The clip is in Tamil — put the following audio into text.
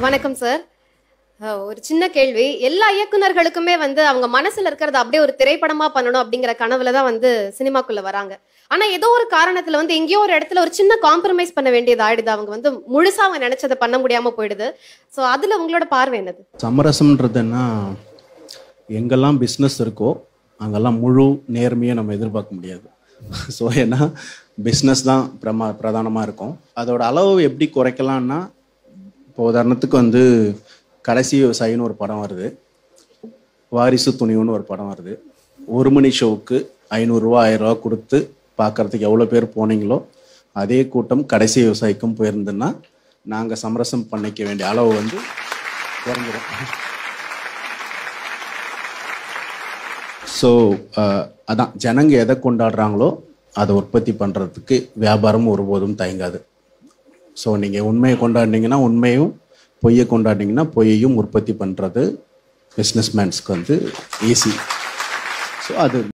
வணக்கம் சார் அஹ், ஒரு சின்ன கேள்வி எல்லா இயக்குனர்களுக்குமே வந்து அவங்க மனசுல இருக்கிறத அப்படியே ஒரு திரைப்படமா பண்ணணும் அப்படிங்கிற கனவுல தான் வந்து சினிமாக்குள்ள வராங்க ஆனா ஏதோ ஒரு காரணத்துல வந்து எங்கேயோ ஒரு இடத்துல ஒரு சின்ன காம்ப்ரமைஸ் பண்ண வேண்டியது ஆயிடுது அவங்க வந்து முழுசா அவங்க நினைச்சதை பண்ண முடியாம போயிடுது சோ அதுல உங்களோட பார்வை என்னது சமரசம்ன்றதுன்னா எங்கெல்லாம் பிஸ்னஸ் இருக்கோ அங்கெல்லாம் முழு நேர்மையை நம்ம எதிர்பார்க்க முடியாது ஸோ ஏன்னா பிஸ்னஸ் தான் பிரமா பிரதானமாக இருக்கும் அதோட அளவு எப்படி குறைக்கலாம்னா இப்போ உதாரணத்துக்கு வந்து கடைசி விவசாயின்னு ஒரு படம் வருது வாரிசு துணிவுன்னு ஒரு படம் வருது ஒரு மணி ஷோவுக்கு ஐநூறுரூவா ஆயிரரூவா கொடுத்து பார்க்கறதுக்கு எவ்வளோ பேர் போனீங்களோ அதே கூட்டம் கடைசி விவசாயிக்கும் போயிருந்துன்னா நாங்கள் சமரசம் பண்ணிக்க வேண்டிய அளவு வந்து குறைஞ்சிரும் ஸோ அதான் ஜனங்க எதை கொண்டாடுறாங்களோ அதை உற்பத்தி பண்ணுறதுக்கு வியாபாரம் ஒருபோதும் தயங்காது ஸோ நீங்கள் உண்மையை கொண்டாடினீங்கன்னா உண்மையும் பொய்யை கொண்டாடினீங்கன்னா பொய்யையும் உற்பத்தி பண்ணுறது பிஸ்னஸ்மேன்ஸ்க்கு வந்து ஈஸி ஸோ அது